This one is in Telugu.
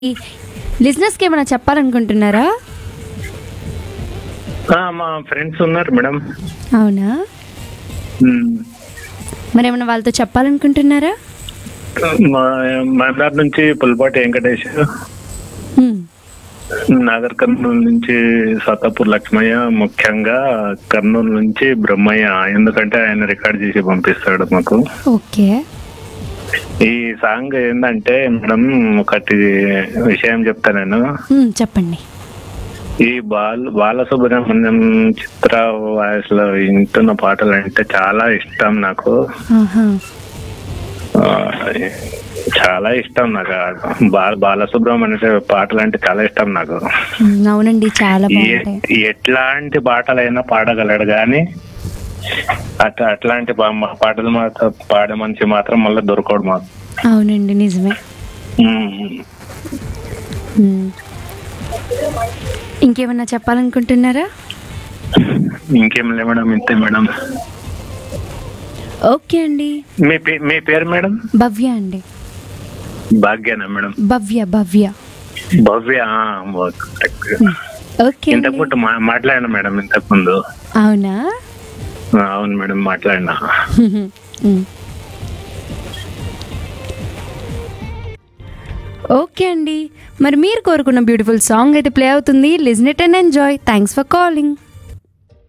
లిజినెస్కి ఏమైనా చెప్పాలనుకుంటున్నారా ఆ, మా ఫ్రెండ్స్ ఉన్నారు మేడం అవునా ఉమ్, మరి ఏమైనా వాళ్ళతో చెప్పాలనుకుంటున్నారా మా మందార్ నుంచి పుల్పాటి వెంకటేష్ హ్మ్. నాగర్ కర్నూలు నుంచి సతాపూర్ లక్ష్మయ్య ముఖ్యంగా కర్నూలు నుంచి బ్రహ్మయ్య ఎందుకంటే ఆయన రికార్డ్ చేసి పంపిస్తాడు మాకు ఓకే ఈ సాంగ్ ఏంటంటే మేడం ఒకటి విషయం చెప్తా నేను హ్మ్, చెప్పండి ఈ బాల్ బాలసుబ్రహ్మణ్యం చిత్ర వాయిస్ లో వింటున్న పాటలు అంటే చాలా ఇష్టం నాకు ఆహా. ఆ, చాలా ఇష్టం నాకు బాల బాలసుబ్రహ్మణ్య పాటలు అంటే చాలా ఇష్టం నాకు హ్మ్, అవునండి చాలా ఏ- బాగుంటాయి ఎట్లాంటి పాటలైనా పాడగలడు కానీ అట్లా అట్లాంటి పా- మా పాటలు మాత్రం పాడే మనిషి మాత్రం మళ్ళీ దొరకడు మాకు అవునండి నిజమే ఉమ్. హ్మ్. ఇంకేమన్నా చెప్పాలనుకుంటున్నారా ఇంకేం లే మేడం ఇంతే మేడం ఓకే అండి మీ పే- మీ పేరు మేడం భవ్య అండి భాగ్యనా మేడం భవ్య భవ్య భవ్య ఆ, ఓ- కరెక్ట్. ఓకే అండి ఇంతకు మా మాట్లాడినా మేడం ఇంతకు ముందు అవునా ఆ, అవును మేడం మాట్లాడినా హ్మ్. ఓకే అండి మరి మీరు కోరుకున్న బ్యూటిఫుల్ సాంగ్ అయితే ప్లే అవుతుంది listen it and enjoy thanks for calling